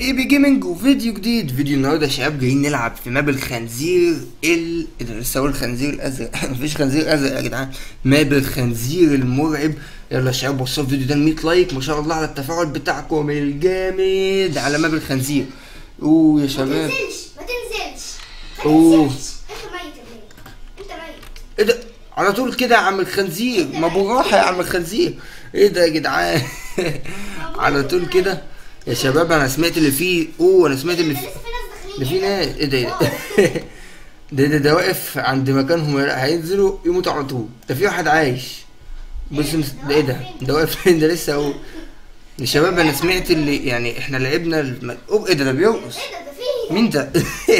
اي بي جيمنج وفيديو جديد فيديو النهارده يا شباب جايين نلعب في ماب الخنزير ال ايه ده لسه اقول الخنزير الازرق مفيش خنزير ازرق يا جدعان ماب الخنزير المرعب يلا يا شباب وصلوا الفيديو ده ل 100 لايك ما شاء الله على التفاعل بتاعكم الجامد على ماب الخنزير اوه يا ما شباب تنزلش ما تنزلش ما أوه. تنزلش انت ميت يا بيه انت ميت ايه ده على طول كده يا عم الخنزير ما بالراحه يا عم الخنزير ايه ده يا جدعان على طول كده يا شباب انا سمعت اللي فيه اوه انا سمعت اللي ده فيه لسه في ناس ده داخلين في ناس ايه ده ايه ده ده ده, ده واقف عند مكانهم هينزلوا يموتوا على طول ده في واحد عايش بص مس- ده ايه ده ده واقف فين ده لسه اهو يا شباب انا سمعت اللي يعني احنا لعبنا الم... أوه ايه ده ده بيرقص ايه ده ده في مين ده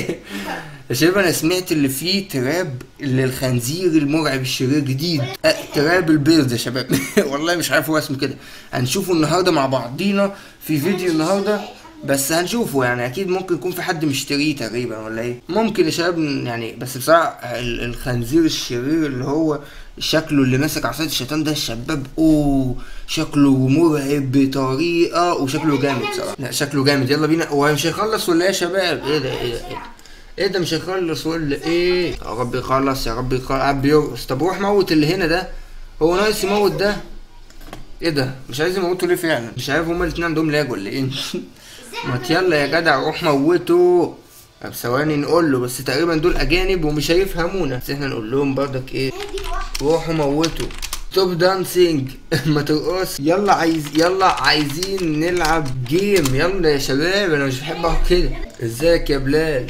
يا شباب انا سمعت اللي فيه تراب للخنزير المرعب الشرير جديد أه تراب البيض يا شباب والله مش عارف هو اسمه كده هنشوفه النهارده مع بعضينا في فيديو النهارده بس هنشوفه يعني اكيد ممكن يكون في حد مشتريه تقريبا ولا ايه ممكن يا شباب يعني بس بصراحه ال- الخنزير الشرير اللي هو شكله اللي ماسك عصايه الشيطان ده الشباب اوه شكله مرعب بطريقه وشكله جامد بصراحه لا شكله جامد يلا بينا هو مش هيخلص ولا ايه يا شباب ايه ده ايه ده ايه ده ايه ده مش هيخلص ولا ايه يا رب يخلص يا رب يخلص قاعد بيرقص طب روح موت اللي هنا ده هو ناقص يموت ده ايه ده مش عايز يموتوا ليه فعلا مش عارف هما الاتنين عندهم لاج ولا ايه ما يلا يا جدع روح موته طب ثواني نقول له بس تقريبا دول اجانب ومش هيفهمونا بس احنا نقول لهم برضك ايه هي دي واحده روحوا موتوا توب دانسينج ما ترقص يلا عايز يلا عايزين نلعب جيم يلا يا شباب انا مش بحب اقعد كده ازيك يا بلال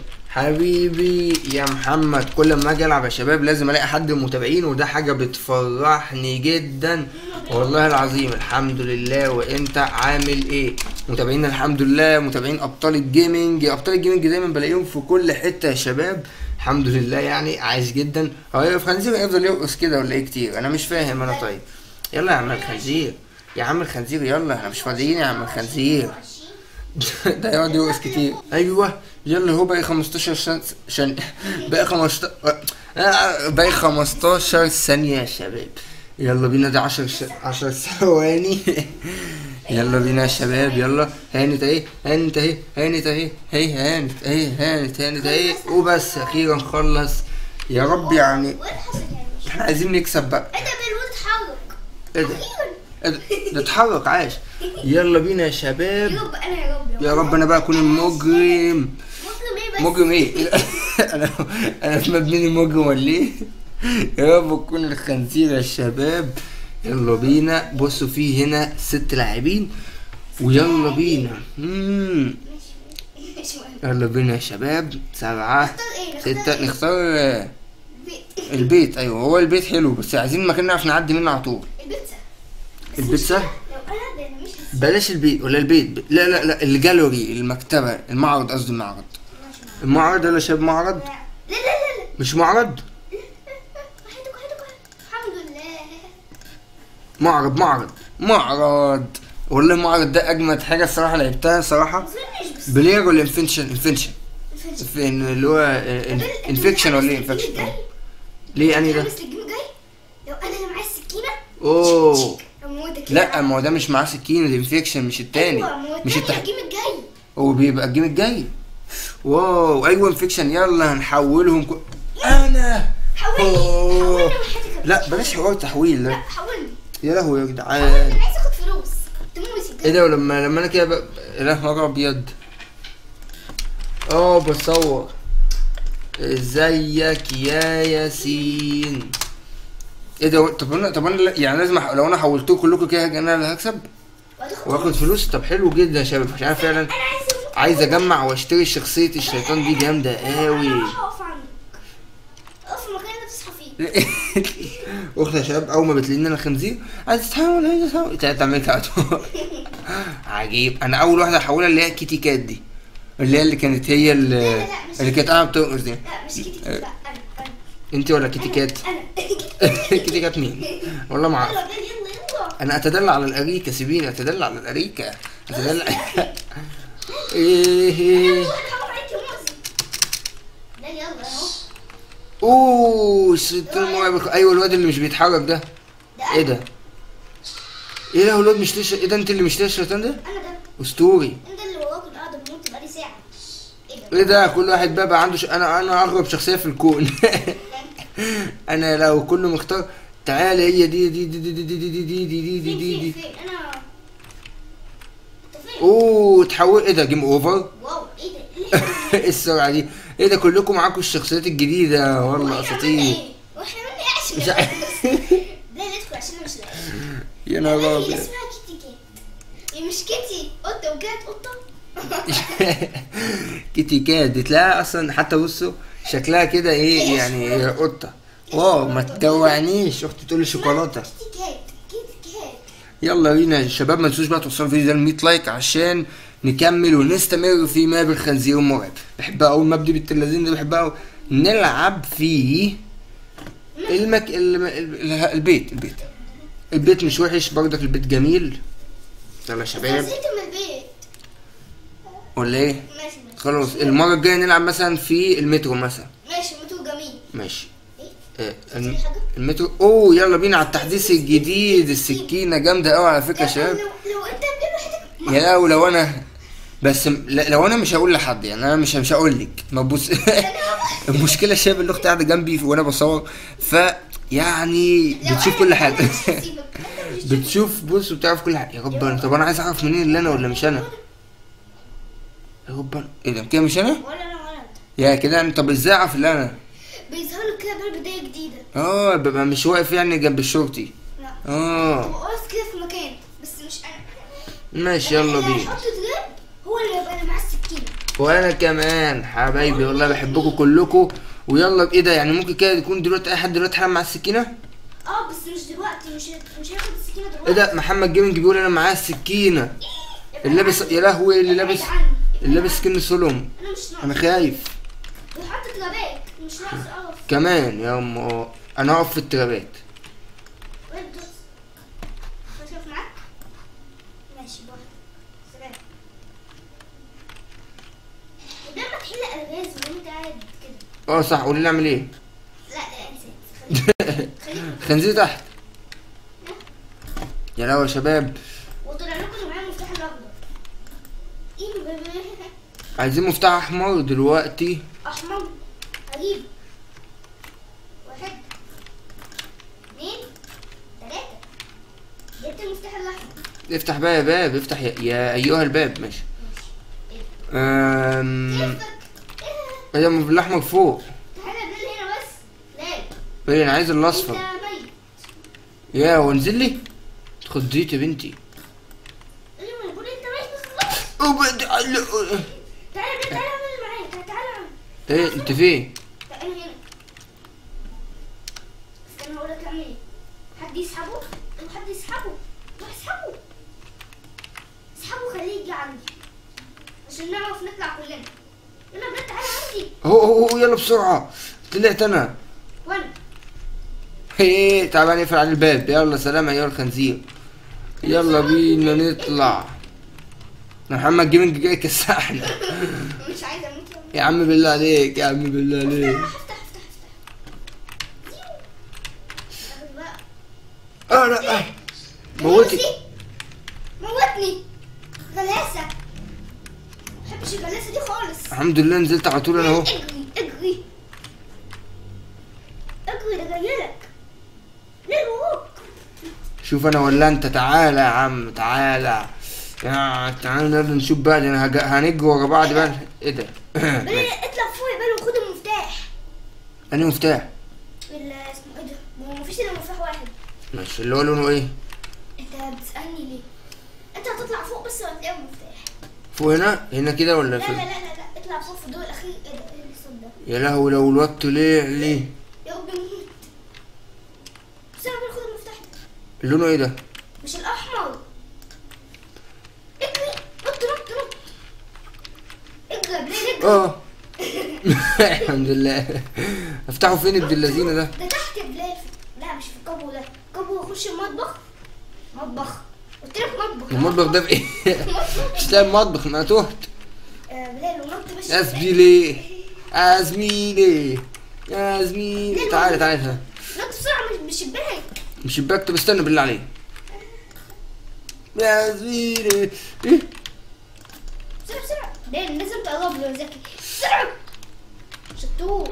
حبيبي يا محمد كل ما اجي العب يا شباب لازم الاقي حد من المتابعين وده حاجه بتفرحني جدا والله العظيم الحمد لله وانت عامل ايه متابعين الحمد لله متابعين ابطال الجيمنج ابطال الجيمنج دايما بلاقيهم في كل حته يا شباب الحمد لله يعني عايش جدا هو الخنزير هيفضل يرقص كده ولا ايه كتير انا مش فاهم انا طيب يلا يا عم الخنزير يا عم الخنزير يلا احنا مش فاضيين يا عم الخنزير ده يقعد يرقص كتير ايوه يلا هو باقي 15 شن... شن... باقي 15 آه، باقي 15 ثانية يا شباب يلا بينا ده 10 ش... 10 ثواني يلا بينا يا شباب يلا هانت اهي هانت اهي هانت اهي هي هانت اهي هانت هانت اهي وبس اخيرا خلص يا رب يعني وايه اللي حصل يعني احنا عايزين نكسب بقى ايه ده بالواد اتحرك ايه ده اخيرا إيه ده؟ ده اتحرك عاش يلا بينا يا شباب يا رب انا يا رب يا رب انا بقى اكون المجرم مسلم ايه بس مجرم ايه؟ انا انا في مبني مجرم ولا ايه؟ يا رب تكون الخنزير يا شباب يلا بينا بصوا في هنا ست لاعبين ويلا بينا مم. مش مهم يلا بينا يا شباب سبعة نختار ايه ستة نختار آه، البيت البيت ايوه هو البيت حلو بس عايزين مكان نعرف نعدي منه على طول البيتزا بس البيتزا؟ مش- لو انا ده أنا مش لسه بلاش البيت ولا البيت لا لا لا الجاليري المكتبة المعرض قصدي المعرض المعرض ولا شباب معرض لا لا لا لا مش معرض وحيدك وحيدك الحمد لله معرض معرض معرض والله المعرض ده اجمد حاجه الصراحه لعبتها صراحه ما اظنش بس بلير ولا انفنشن انفنشن الفنش. اللي هو انفكشن ولا ايه انفكشن ليه اني ده بس الجيم جاي لو انا اللي معايا السكينه اوه اموتك لا ما هو ده مش معاه سكين ده انفكشن مش التاني مش التح... الجيم الجاي هو بيبقى الجيم الجاي واو ايوه انفكشن يلا هنحولهم كو... انا حولني أوه. حولني وحياتك لا بلاش حوار تحويل لا ده حولني يا لهوي يا حولني جدعان انا عايز اخد فلوس تموت ايه ده ولما لما انا كده بقى يا لهوي ابيض اه بصور ازيك يا ياسين ايه ده طب انا طب انا لا- يعني لازم أح- لو انا حولتكم كلكم كده انا اللي هكسب واخد فلوس طب حلو جدا يا شباب مش عارف فعلا انا عايز اموت عايز اجمع واشتري شخصيه الشيطان دي جامده قوي انا راح اقف عندك اقف في المكان اللي تصحى فيه اختي يا شباب اول ما بتلاقيني انا خنزير عايز تحول عايز تحول تعالى تعمل كده على طول. عجيب انا اول واحده هحولها اللي هي كيتي كات دي اللي هي اللي كانت هي اللي, لا، لا، مش اللي كانت قاعده بترقص دي لا مش كده لا انا انا انت ولا كيتي كات انا كيتي كات مين والله ما يلا اعرف يلا يلا انا اتدلع على الاريكه سيبيني اتدلع على الاريكه اتدلع ايه يلا حرام عليك يا مؤذي لا يلا اهو اوه الشيطان مرعب ايوه الواد اللي مش بيتحرك ده ده ايه ده ايه ده الواد مش ليش ايه ده انت اللي مش ليش الشيطان ده انا ده اسطوري انت اللي وراك القعده مت بقالي ساعه ايه ده ايه ده كل واحد بقى, بقى عنده ش... انا انا اغرب شخصيه في الكون انا لو كله مختار تعالى هي دي دي دي دي دي دي دي دي دي دي دي فين دي فين دي فين انا انت فين اوه تحول ايه ده جيم اوفر واو ايه ده ايه ايه السرعه دي ايه ده كلكم معاكم الشخصيات الجديده والله اساطير واحنا عملنا ايه عشان مش عارف. لا ندخل عشان انا مش لاقي يا نهار هي ابيض اسمها كيتي كات هي مش كيتي قطه وكات قطه كيتي كات دي تلاقيها اصلا حتى بصوا شكلها كده ايه يعني هي قطه واو ما تجوعنيش اختي تقول لي شوكولاته كيتي كات كيتي كات يلا بينا يا شباب ما تنسوش بقى توصلوا الفيديو ده ل 100 لايك عشان نكمل ونستمر في ماب الخنزير المرعب بحبها اول ماب دي بنت اللذين دي بحبها أوي. نلعب في المك... الم... ال- البيت البيت البيت مش وحش برضك البيت جميل يلا يا شباب نزلت من البيت ولا ايه ماشي ماشي خلاص المره الجايه نلعب مثلا في المترو مثلا ماشي متو جميل ماشي ايه آه، في الم- حاجه المترو اوه يلا بينا على التحديث الجديد السكينه جامده قوي على فكره يا لا، شباب لو لو انت بجد لوحدك يا لو لو انا بس م- لا- لو انا مش هقول لحد يعني انا مش مش هقول لك ما بص المشكله الشاب اللي اختي قاعده جنبي وانا بصور ف يعني لو بتشوف أنا- كل حاجه أنا مش هسيبك. أنت مش هتشوف. بتشوف بص وبتعرف كل حاجه يا رب أنا- طب انا عايز اعرف منين اللي انا ولا مش انا يا رب أنا- ايه ده كده مش انا ولا انا ولا انت يا كده أنا- طب ازاي اعرف اللي انا بيظهر له كده بقى بدايه جديده اه ببقى مش واقف يعني جنب الشرطي لا اه هو واقف كده في مكان بس مش انا ماشي يلا اللي بينا هيحط تراب هو اللي هيبقى انا معاه السكينه وانا كمان حبايبي والله بحبكم كلكم ويلا بايه ده يعني ممكن كده يكون دلوقتي اي حد دلوقتي حالا مع السكينه اه بس مش دلوقتي مش مش هياخد السكينه دلوقتي ايه ده محمد جيمنج بيقول انا معاه السكينه يبقى اللي لابس عنه. يا لهوي اللي ابعد لابس عنه. ابعد اللي لابس عنه. سكن سولوم انا مش ناقص انا خايف بيحط ترابات مش ناقص اقف كمان يا ام انا اقف في الترابات وين دوس هتقف معاك ماشي بقى سلام ولما تحل الغاز وانت قاعد كده اه صح قولي لي اعمل ايه لا لا انسى خليك خليك خنزير تحت يا لهوي يا شباب وطلع لكم اللي معايا المفتاح الاخضر ايه بابا عايزين مفتاح احمر دلوقتي احمر هجيب واحد اثنين ثلاثة جبت المفتاح الاحمر افتح بقى يا باب افتح يا, يا ايها الباب ماشي امم كيفك؟ ايه ده الاحمر فوق تعالى بلال هنا بس لا ايه انا عايز انت الاصفر ميت يا وانزل لي اتخضيت يا بنتي ايوه انا بقول انت ميت بس خلاص أوبد- تعالى بلال تعالى اعمل معايا تعالى تعالى ايه انت فين تعالى هنا استنى اقول لك اعمل ايه حد يسحبه طب حد يسحبه روح اسحبه اسحبه خليه يجي عندي عشان نعرف نطلع كلنا يلا بلال تعالى عندي هو هو هو يلا بسرعة طلعت انا وانا ايه تعالى نقفل على الباب يلا سلام ايها الخنزير يلا بينا نطلع محمد جيمنج جاي كسحنا مش عايزه اموت يا عم بالله عليك يا عم بالله عليك افتح افتح افتح افتح اخد بقى اه لا آه. موتي غلاسي. موتني غلاسه ما بحبش الغلاسه دي خالص الحمد لله نزلت على طول انا اهو اجري اجري اجري ده جايلك ليه وراك شوف انا ولا انت تعالى يا عم تعالى يا تعالى نقدر نشوف بقى ده انا هج- هنجري ورا بعض بقى ايه ده بلال اطلع فوق يا بلال وخد المفتاح انهي مفتاح ال- اسمه ايه ده ما هو مفيش الا مفتاح واحد ماشي اللي هو لونه ايه انت بتسالني ليه انت هتطلع فوق بس وهتلاقي المفتاح فوق هنا هنا كده ولا لا لا في لا لا لا اطلع فوق في الدور الاخير ايه ده ايه الصوت ده يا لهوي لو الواد طلع ليه يا رب نموت بس انا باخد المفتاح ده لونه ايه ده مش الاحمر اجري نط نط نط اجري يا بلال اجري اه الحمد لله افتحوا فين ابن اللذينه ده ده تحت يا بلال لا مش في الكابو ده كابو اخش المطبخ مطبخ قلت لك مطبخ المطبخ ده في ايه مش لاقي مطبخ ما أنا تهت آه، بلال ونط بس يا زميلي يا زميلي يا زميلي تعالى تعالى نط بسرعه من الشباك مش شباك طب استنى بالله عليك يا زميلي إيه؟ بسرعه بسرعه لان لازم تقرب له يا زكي سرعة شطور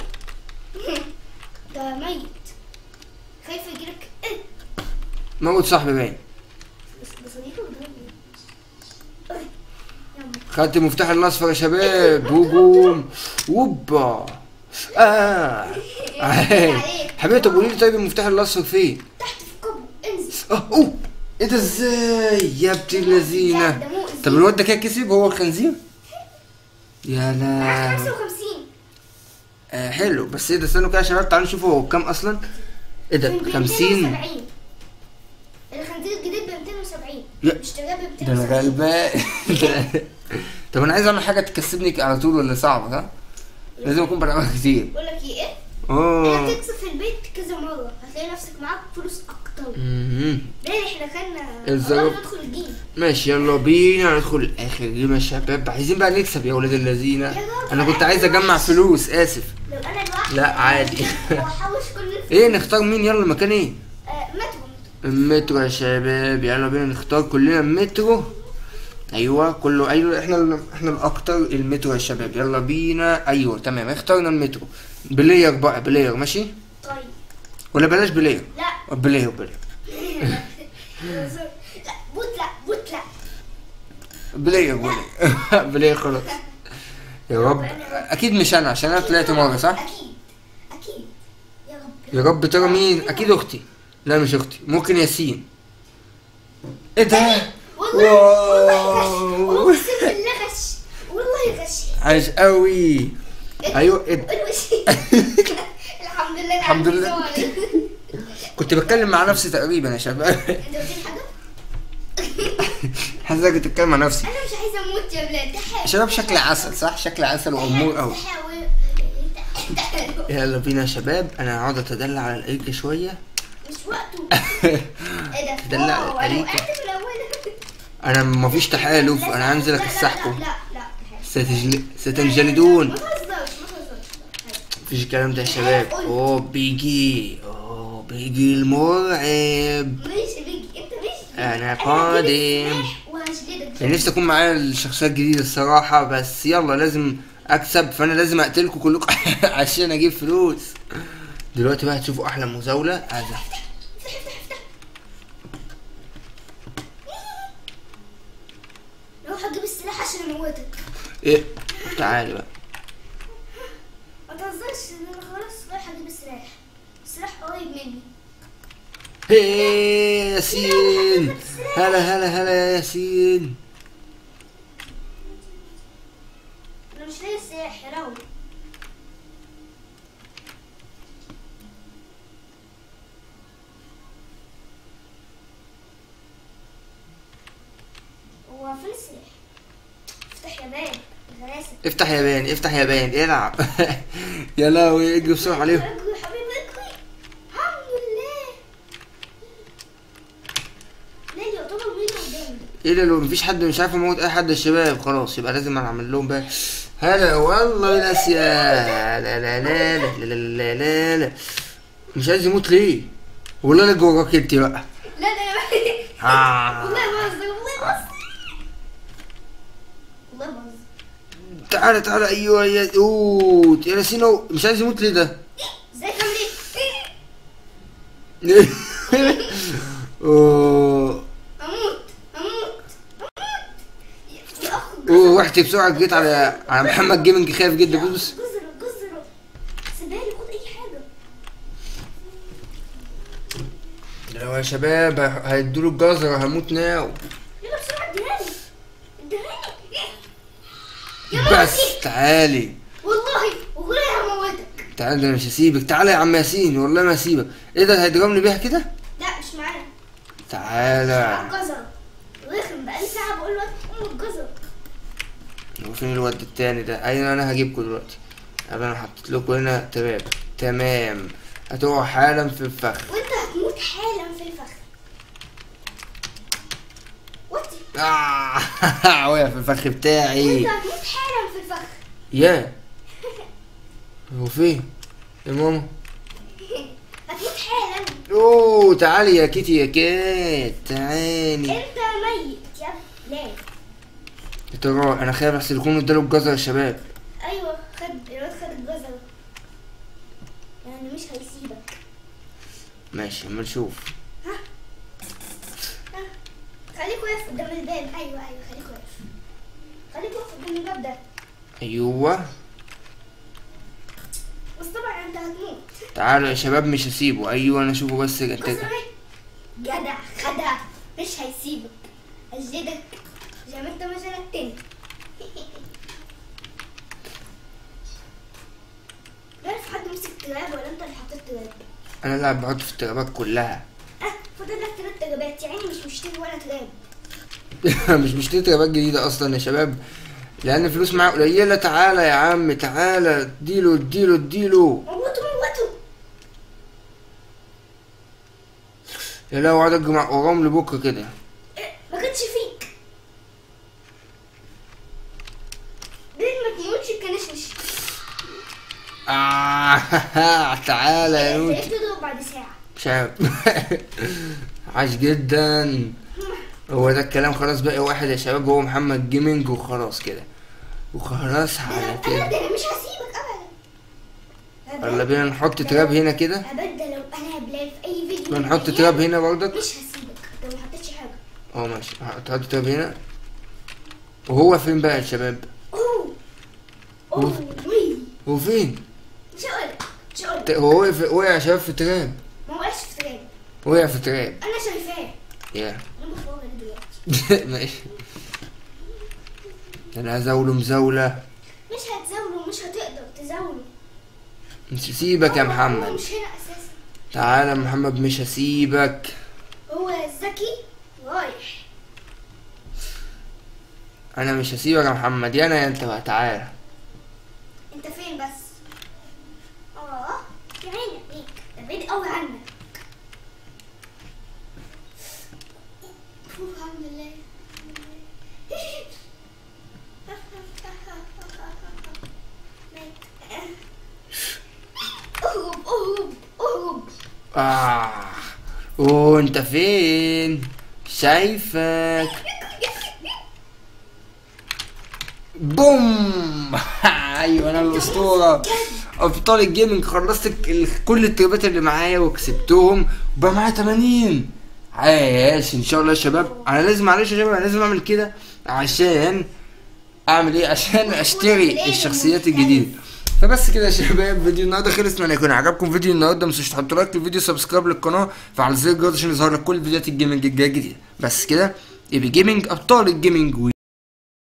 ده ميت خايف يجيلك ايه موت صاحبي باين بس بصديقه ده إيه؟ يلا خدت المفتاح الاصفر يا شباب هجوم ووبا اه حبيبي طب قولي لي طيب المفتاح الاصفر فين؟ تحت في الكوبو انزل اه اوه ايه ده ازاي يا ابن اللذينه ده مؤذي. طب الواد ده كده كسب هو الخنزير يا معاك لا 55 آه حلو بس ايه ده استنوا كده يا شباب تعالوا نشوفوا هو بكام اصلا ايه ده ب 50 270 الخنزير الجديد ب 270 يا- اشتراه ب ده انا 270 غلبان طب انا عايز اعمل حاجه تكسبني على طول ولا صعبه ها لازم اكون بلعبها كتير بقول لك ايه اه انك تكسب في البيت كذا مره هتلاقي نفسك معاك فلوس اكتر مهم. ليه احنا كنا الزرق. قررنا ندخل الجيم ماشي يلا بينا ندخل اخر جيم يا شباب عايزين بقى نكسب يا ولاد اللذينه يا رب. انا كنت عايز اجمع فلوس اسف لو انا لوحدي لا، عادي. واحوش كل الفلوس ايه نختار مين يلا مكان ايه آه مترو المترو يا شباب يلا بينا نختار كلنا المترو ايوه كله ايوه احنا ال- احنا الاكتر المترو يا شباب يلا بينا ايوه تمام اخترنا المترو بلاير بقى بلاير ماشي طيب ولا بلاش بلاير لا بلاير بلاير لا بوت لا بوت لا بلاير بلاير بلاير خلاص يا رب اكيد مش انا عشان انا طلعت مره صح اكيد اكيد يا رب يا رب ترى مين اكيد اختي لا مش اختي ممكن ياسين ايه ده والله واو. والله غش اقسم بالله غش والله غش عايش قوي ايوه إيه ده؟ الوش الحمد لله الحمد لله. عندي سؤال. كنت بتكلم مع نفسي تقريبا يا شباب انت قلت لي حاجه حاسسك بتتكلم مع نفسي انا مش عايزه اموت يا بلاد يا شباب شكل عسل صح شكل عسل وامور قوي تحاول يلا بينا يا شباب انا هقعد اتدلع على الاريكه شويه مش وقته ايه ده دلع واو، انا عليك. وقعت في الاول انا مفيش تحالف لا، انا هنزل لا، لا، اكسحكم لا لا لا ستجل... ستنجلدون ما تهزرش ما تهزرش مفيش الكلام ده يا شباب اوه بيجي اوه بيجي المرعب ماشي بيجي انت ماشي أنا قادم. وهجلدك يعني نفسي اكون معايا الشخصيات الجديده الصراحه بس يلا لازم اكسب فانا لازم اقتلكم كلكم عشان اجيب فلوس دلوقتي بقى هتشوفوا احلى مزاوله عايز افتح افتح افتح روح اجيب السلاح عشان اموتك ايه تعالي بقى ما تهزرش ان انا خلاص رايح اجيب السلاح السلاح قريب مني هي ياسين هلا هلا هلا يا ياسين انا مش لاقي السلاح يا لهوي هو فين السلاح افتح يا باب غلاسة افتح يا بان افتح يا بان العب يا لهوي اجري بسرعه عليهم اجري يا حبيبي اجري الحمد لله لا يعتبر مين قدامي ايه ده لو مفيش حد مش عارف اموت اي حد يا شباب خلاص يبقى لازم انا اعمل لهم بقى هلا والله يا ناس يا لا لا لا لا لا لا لا لا مش عايز يموت ليه والله انا جواك انت بقى لا لا آه. والله بهزر والله بهزر والله بهزر تعالى تعالى ايوه يا اوه يا نسينا مش عايز يموت ليه ده ازيك عامل ايه؟ اوه اموت اموت اموت يا اخ اوه رحت بسرعه جيت على على محمد جيمنج خايف جدا بص جزر جزر سيبها لي خد اي حاجه لو يا شباب هيدوله الجزره هموت ناو يلا بسرعه اديها لي اديها لي يا بس موتي تعالي والله والله هموتك تعالى ده انا مش هسيبك تعالى يا عم ياسين والله ما هسيبك ايه ده هيضربني بيها كده لا مش معانا تعالى جزر رخم بقالي ساعه بقول له ام الجزر هو فين الواد التاني ده ايوه انا هجيبكم دلوقتي أبقى انا حطيت لكم هنا تمام تمام هتقعوا حالا في الفخ وانت هتموت حالا في الفخ وانت آه وقع في الفخ بتاعي وانت هتموت حالا في الفخ يا هو فين يا ماما هتموت حالا اوه تعالي يا كيتي يا كات تعالي انت ميت يا بلاد اختراع انا خايف احسن يكونوا اداله الجزر يا شباب ايوه خد الواد خد الجزر يعني مش هيسيبك ماشي اما نشوف ها خليك واقف قدام الباب ايوه ايوه خليك واقف خليك واقف قدام الباب ده ايوه بس طبعا انت هتموت تعالوا يا شباب مش هسيبه ايوه انا اشوفه بس بص انت معايا. جدع خدها مش هيسيبك اجلدك زي ما انت ما جلدتني عارف حد مسك تراب ولا انت اللي حطيت تراب؟ انا اللي بحط في الترابات كلها اه فاضل لك تلات ترابات يعني مش مشتري ولا تراب مش مشتري ترابات جديدة اصلا يا شباب لان فلوس معايا قليلة تعالى يا عم تعالى اديله اديله اديله موتوا موتوا يا لا وقعد اجمع وراهم لبكره كده إيه، ما كانش فيك ليه ما تموتش الكنشنش آه تعالى يا نوتي لقيت تضرب بعد ساعة مش عارف عاش جدا هو ده الكلام خلاص بقى واحد يا شباب هو محمد جيمنج وخلاص كده وخلاص على انا كده ده مش هسيبك ابدا يلا بينا نحط تراب هنا كده ابدا لو انا بلال في اي فيديو من ونحط الأيام تراب هنا برضك مش هسيبك انت ما حطيتش حاجه اه ماشي هتحط تراب هنا وهو فين بقى يا شباب اوه اوه وي هو فين مش هقول مش هقول ت- هو وقف وقع يا شباب في تراب ما وقعش في تراب وقع في تراب انا شايفاه يا انا بصور دلوقتي ماشي انا هزاوله مزاولة مش هتزاوله مش هتقدر تزاوله مش هسيبك يا هو- هو محمد مش هنا اساسا تعالى يا محمد مش هسيبك هو ذكي رايح انا مش هسيبك يا محمد يا انا يا انت بقى تعالى انت فين بس اه يا عيني عليك ده بعيد قوي عنك أوه، الحمد لله اهرب اهرب اهرب آه وانت فين شايفك بوم ايوه انا الاسطوره ابطال الجيمنج خلصت ال- كل التربات اللي معايا وكسبتهم وبقى معايا 80 عاش ان شاء الله يا شباب انا لازم معلش يا شباب انا لازم اعمل كده عشان اعمل ايه عشان اشتري الشخصيات الجديده فبس كده يا شباب فيديو النهارده خلص اتمنى يكون عجبكم فيديو النهارده ما تنسوش تحطوا لايك للفيديو سبسكرايب للقناه فعل زر الجرس عشان يظهر لك كل فيديوهات الجيمنج الجايه جديده بس كده يبقى جيمنج ابطال الجيمنج